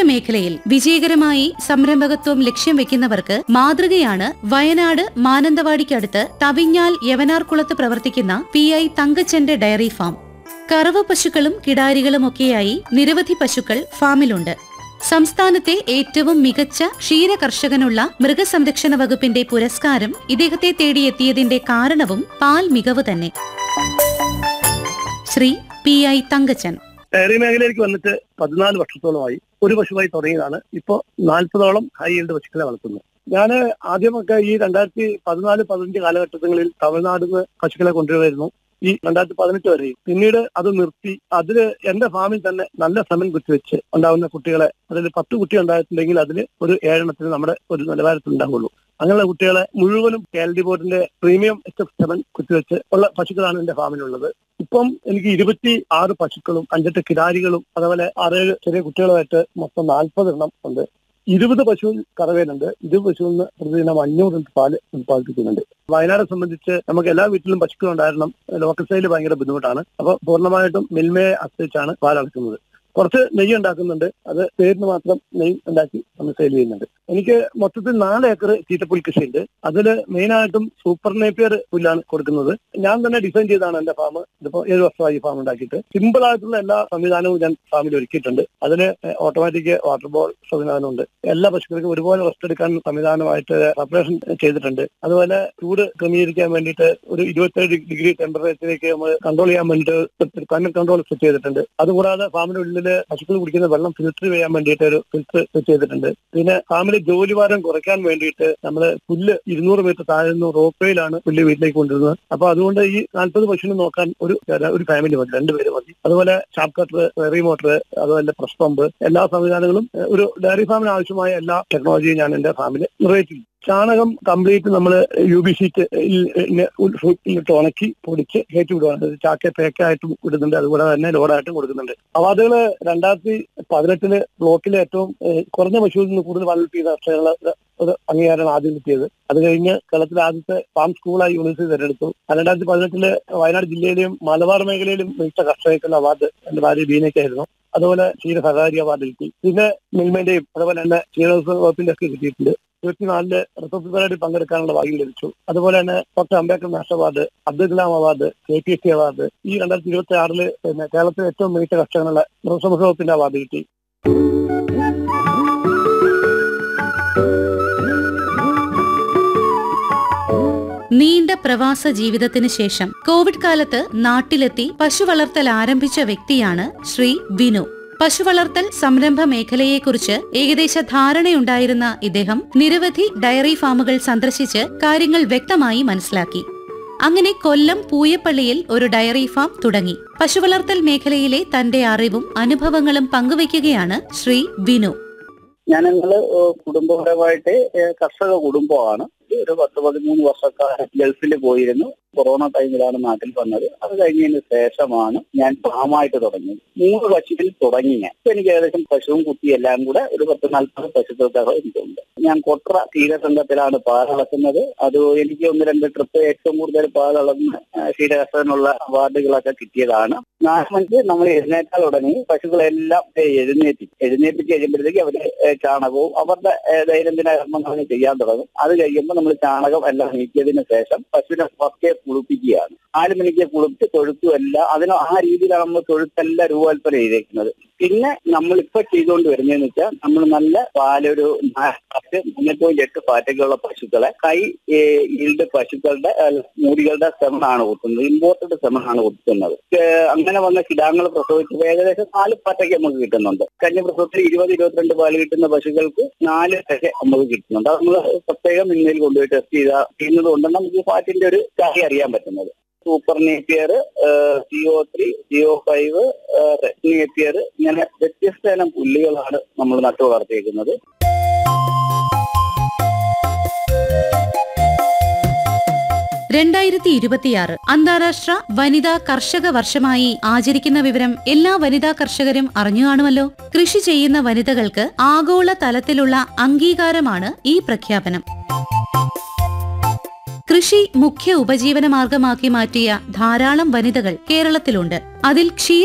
ക്ഷീരമേഖലയിൽ വിജയകരമായി സംരംഭകത്വം ലക്ഷ്യം വെക്കുന്നവർക്ക് മാതൃകയാണ് വയനാട് മാനന്തവാടിക്കടുത്ത് തവിഞ്ഞാൽ യവനാർകുളത്ത് പ്രവർത്തിക്കുന്ന പി ഐ തങ്കച്ചന്റെ ഡയറി ഫാം കറവ പശുക്കളും കിടാരികളുമൊക്കെയായി നിരവധി പശുക്കൾ ഫാമിലുണ്ട് സംസ്ഥാനത്തെ ഏറ്റവും മികച്ച ക്ഷീര കർഷകനുള്ള മൃഗസംരക്ഷണ വകുപ്പിന്റെ പുരസ്കാരം ഇദ്ദേഹത്തെ തേടിയെത്തിയതിന്റെ കാരണവും പാൽ മികവ് തന്നെ Shri P I Thankachan dairy മേഖലയിലേക്ക് വന്നിട്ട് പതിനാല് വർഷത്തോളമായി ഒരു പശുവായി തുടങ്ങിയതാണ് ഇപ്പോൾ നാൽപ്പതോളം ഹൈ ഈൽഡ് പശുക്കളെ വളർത്തുന്നത് ഞാൻ ആദ്യമൊക്കെ ഈ രണ്ടായിരത്തി പതിനാല് പതിനഞ്ച് കാലഘട്ടങ്ങളിൽ തമിഴ്നാട് നിന്ന് പശുക്കളെ കൊണ്ടുവരുന്നു ഈ രണ്ടായിരത്തി പതിനെട്ട് വരെയും പിന്നീട് അത് നിർത്തി അതില് എന്റെ ഫാമിൽ തന്നെ നല്ല സെമൻ കുത്തിവെച്ച് ഉണ്ടാവുന്ന കുട്ടികളെ അതിൽ പത്ത് കുട്ടി ഉണ്ടായിട്ടുണ്ടെങ്കിൽ അതിൽ ഒരു ഏഴെണ്ണത്തിന് നമ്മുടെ ഒരു നിലവാരത്തിൽ ഉണ്ടാവുള്ളൂ അങ്ങനെയുള്ള കുട്ടികളെ മുഴുവനും കെ എൽ ഡി ബോർഡിന്റെ പ്രീമിയം എച്ച് എഫ് സെവൻ കുത്തിവെച്ച് ഉള്ള പശുക്കളാണ് എന്റെ ഫാമിലുള്ളത് ഇപ്പം എനിക്ക് ഇരുപത്തി ആറ് പശുക്കളും അഞ്ചെട്ട് കിടാരികളും അതുപോലെ ആറേഴ് ചെറിയ കുട്ടികളുമായിട്ട് മൊത്തം നാൽപ്പത് എണ്ണം ഉണ്ട് ഇരുപത് പശു കറവേലുണ്ട് ഇരുപത് പശുവിൽ നിന്ന് പ്രതിദിനം അഞ്ഞൂറ് ലിറ്റർ പാല് ഉത്പാദിപ്പിക്കുന്നുണ്ട് വയനാട് സംബന്ധിച്ച് നമുക്ക് എല്ലാ വീട്ടിലും പശുക്കൾ ഉണ്ടായിരുന്നു ലോക്കൽ സൈഡിൽ ഭയങ്കര ബുദ്ധിമുട്ടാണ് അപ്പൊ പൂർണ്ണമായിട്ടും മിൽമയെ ആശ്രയിച്ചാണ് പാൽ അളക്കുന്നത് കുറച്ച് നെയ്യ് ഉണ്ടാക്കുന്നുണ്ട് അത് പേരിന് മാത്രം നെയ്യ് ഉണ്ടാക്കി നമ്മൾ സെയിൽ ചെയ്യുന്നുണ്ട് എനിക്ക് മൊത്തത്തിൽ നാല് ഏക്കർ തീറ്റപ്പുൽ കൃഷിയുണ്ട് അതിൽ മെയിനായിട്ടും സൂപ്പർ നേപ്പിയർ പുല്ലാണ് കൊടുക്കുന്നത് ഞാൻ തന്നെ ഡിസൈൻ ചെയ്താണ് എന്റെ ഫാം ഇതിപ്പോ ഏഴ് വർഷമായി ഫാം ഉണ്ടാക്കിയിട്ട് സിമ്പിൾ ആയിട്ടുള്ള എല്ലാ സംവിധാനവും ഞാൻ ഫാമിൽ ഒരുക്കിയിട്ടുണ്ട് അതിന് ഓട്ടോമാറ്റിക് വാട്ടർ ബോൾ സംവിധാനമുണ്ട് എല്ലാ പശുക്കൾക്കും ഒരുപോലെ റെസ്റ്റ് എടുക്കാൻ സംവിധാനമായിട്ട് സെപ്പറേഷൻ ചെയ്തിട്ടുണ്ട് അതുപോലെ ചൂട് ക്രമീകരിക്കാൻ വേണ്ടിയിട്ട് ഒരു ഇരുപത്തേഴ് ഡിഗ്രി ടെമ്പറേച്ചറിലേക്ക് നമ്മൾ കൺട്രോൾ ചെയ്യാൻ വേണ്ടിയിട്ട് ക്ലൈമറ്റ് കൺട്രോൾ സെറ്റ് ചെയ്തിട്ടുണ്ട് അതുകൂടാതെ ഫാമിന്റെ ഉള്ളിൽ പശുക്കൾ കുടിക്കുന്ന വെള്ളം ഫിൽറ്റർ ചെയ്യാൻ വേണ്ടിയിട്ട് ഒരു ഫിൽറ്റർ സെറ്റ് ചെയ്തിട്ടുണ്ട് പിന്നെ ഫാമിലെ ജോലി ഭാരം കുറയ്ക്കാൻ വേണ്ടിയിട്ട് നമ്മൾ പുല്ല് ഇരുന്നൂറ് മീറ്റർ താഴെ നിന്ന് റോപ്പയിലാണ് പുല്ല് വീട്ടിലേക്ക് കൊണ്ടുവരുന്നത് അപ്പൊ അതുകൊണ്ട് ഈ നാൽപ്പത് പശുവിനെ നോക്കാൻ ഒരു ഒരു ഫാമിലി മതി രണ്ടുപേര് മതി അതുപോലെ ഷാപ്പ് കട്ടർ വെറി മോട്ടർ അതുപോലെ പ്രസ് പമ്പ് എല്ലാ സംവിധാനങ്ങളും ഏഹ്, ഒരു ഡയറി ഫാമിന് ആവശ്യമായ എല്ലാ ടെക്നോളജിയും ഞാൻ എന്റെ ഫാമിൽ നിർവഹിച്ചിട്ടുണ്ട് ചാണകം കംപ്ലീറ്റ് നമ്മൾ യു ബി ഷീറ്റ് ഇട്ട് ഉണക്കി പൊടിച്ച് കയറ്റി വിടുവാണ് അത് ചാക്ക പേക്കായിട്ടും ഇടുന്നുണ്ട് അതുപോലെ തന്നെ ലോഡായിട്ടും കൊടുക്കുന്നുണ്ട് അവാർഡുകൾ രണ്ടായിരത്തി പതിനെട്ടില് ബ്ലോക്കിലെ ഏറ്റവും ഏഹ്, കുറഞ്ഞ പശുവിൽ നിന്ന് കൂടുതൽ വളർത്തി ചെയ്ത കർഷകരുടെ ഒരു അംഗീകാരമാണ് ആദ്യം കിട്ടിയത് അത് കഴിഞ്ഞ് കേരളത്തിലെ ആദ്യത്തെ ഫാം സ്കൂളായി യൂണിവേഴ്സിറ്റി തെരഞ്ഞെടുത്തു രണ്ടായിരത്തി പതിനെട്ടില് വയനാട് ജില്ലയിലെയും മലബാർ മേഖലയിലും മികച്ച കർഷകർക്കുള്ള അവാർഡ് എന്റെ ഭാര്യ ബീനയ്ക്കായിരുന്നു അതുപോലെ ക്ഷീര സഹകാരി അവാർഡ് കിട്ടി പിന്നെ മിൽമന്റെയും അതുപോലെ തന്നെ ക്ഷീരോത്സവ വകുപ്പിന്റെ ഒക്കെ കിട്ടിയിട്ടുണ്ട് ഇരുപത്തിനാലില് റിപ്പബ്ലിക് പരേഡിൽ പങ്കെടുക്കാനുള്ള ഭാഗ്യം ലഭിച്ചു അതുപോലെ തന്നെ doctor Ambedkar national award Abdul Kalam award K P S C award ഈ രണ്ടായിരത്തി ഇരുപത്തി ആറില് പിന്നെ കേരളത്തിലെ ഏറ്റവും മികച്ച കർഷകനുള്ള മൃഗസംരക്ഷണ വകുപ്പിന്റെ അവാർഡ് കിട്ടി നീണ്ട പ്രവാസ ജീവിതത്തിന് ശേഷം കോവിഡ് കാലത്ത് നാട്ടിലെത്തി പശു വളർത്തൽ ആരംഭിച്ച വ്യക്തിയാണ് ശ്രീ വിനു പശു വളർത്തൽ സംരംഭ മേഖലയെക്കുറിച്ച് ഏകദേശ ധാരണയുണ്ടായിരുന്ന ഇദ്ദേഹം നിരവധി ഡയറി ഫാമുകൾ സന്ദർശിച്ച് കാര്യങ്ങൾ വ്യക്തമായി മനസ്സിലാക്കി അങ്ങനെ കൊല്ലം പൂയപ്പള്ളിയിൽ ഒരു ഡയറി ഫാം തുടങ്ങി പശുവളർത്തൽ മേഖലയിലെ തന്റെ അറിവും അനുഭവങ്ങളും പങ്കുവയ്ക്കുകയാണ് ശ്രീ വിനു ഞാനങ്ങള് കുടുംബപരമായിട്ട് ഏഹ് കർഷക കുടുംബമാണ് ഒരു പത്ത് പതിമൂന്ന് വർഷക്കാലം ഗൾഫിൽ പോയിരുന്നു കൊറോണ ടൈമിലാണ് നാട്ടിൽ വന്നത് അത് കഴിഞ്ഞതിന് ശേഷമാണ് ഞാൻ ഫാമായിട്ട് തുടങ്ങിയത് മൂന്ന് പശുവിൽ തുടങ്ങി ഞാൻ ഇപ്പൊ എനിക്ക് ഏകദേശം പശുവും കുട്ടിയും എല്ലാം കൂടെ ഒരു പത്ത് നാൽപ്പത് പശുക്കൾക്കകം എനിക്കുണ്ട് ഞാൻ കൊട്ര ക്ഷീരസംഘത്തിലാണ് പാലളക്കുന്നത് അത് എനിക്ക് ഒന്ന് രണ്ട് ട്രിപ്പ് ഏറ്റവും കൂടുതൽ പാലളന്ന് ക്ഷീരകർഷകനുള്ള അവാർഡുകളൊക്കെ കിട്ടിയതാണ് നാല് മണിക്ക് നമ്മൾ എഴുന്നേറ്റാൽ ഉടനെ പശുക്കളെല്ലാം ദേ എഴുന്നേറ്റി എഴുന്നേറ്റിച്ച് കഴിയുമ്പോഴത്തേക്ക് അവര് ഏഹ് ചാണകവും അവരുടെ ഏഹ് ദൈനംദിന കർമ്മങ്ങൾ ചെയ്യാൻ തുടങ്ങും അത് കഴിയുമ്പോൾ നമ്മൾ ചാണകം എല്ലാം നീക്കിയതിന് ശേഷം പശുവിനെ പക്കെ കുളിപ്പിക്കുകയാണ് നാല് മണിക്ക് കുളിച്ച് തൊഴുത്തും എല്ലാം അതിന് ആ രീതിയിലാണ് നമ്മൾ തൊഴുത്തെല്ലാം രൂപകൽപ്പന ചെയ്തേക്കുന്നത് പിന്നെ നമ്മൾ ഇപ്പൊ ചെയ്തുകൊണ്ട് വരുന്നതെന്ന് വെച്ചാൽ നമ്മൾ നല്ല പാലൊരു നാല് പത്ത് മൂന്ന് പോയിന്റ് എട്ട് പാറ്റൊക്കെയുള്ള പശുക്കളെ കൈ ഈൽഡ് പശുക്കളുടെ അഹ് മൂടികളുടെ സെമണാണ് കുത്തുന്നത് ഇമ്പോർട്ടഡ് സെമണാണ് കുത്തുന്നത് ഏഹ് അങ്ങനെ വന്ന കിടാങ്ങൾ പ്രസവിച്ചപ്പോൾ ഏകദേശം നാല് പാറ്റയ്ക്ക് നമുക്ക് കിട്ടുന്നുണ്ട് കഴിഞ്ഞ പ്രസവത്തിൽ ഇരുപത് ഇരുപത്തിരണ്ട് പാല് കിട്ടുന്ന പശുക്കൾക്ക് നാല് പാറ്റ നമുക്ക് കിട്ടുന്നുണ്ട് അത് നമ്മൾ പ്രത്യേകം മിന്നയിൽ കൊണ്ടുപോയി ടെസ്റ്റ് ചെയ്ത ചെയ്യുന്നത് കൊണ്ടാണ് നമുക്ക് ഫാറ്റിന്റെ ഒരു കാര്യം അറിയാൻ പറ്റുന്നത് super Napier CO three CO five Napier ഇങ്ങനെ വ്യത്യസ്ത തരം പുല്ലുകളാണ് നമ്മൾ നട്ടു വളർത്തിയേക്കുന്നത് രണ്ടായിരത്തി ഇരുപത്തിയാറ് അന്താരാഷ്ട്ര വനിതാ കർഷക വർഷമായി ആചരിക്കുന്ന വിവരം എല്ലാ വനിതാ കർഷകരും അറിഞ്ഞു കാണുമല്ലോ കൃഷി ചെയ്യുന്ന വനിതകൾക്ക് ആഗോള തലത്തിലുള്ള അംഗീകാരമാണ് ഈ പ്രഖ്യാപനം കൃഷി മുഖ്യ ഉപജീവന മാർഗമാക്കി മാറ്റിയ ധാരാളം വനിതകൾ കേരളത്തിലുണ്ട് അതിൽ ക്ഷീര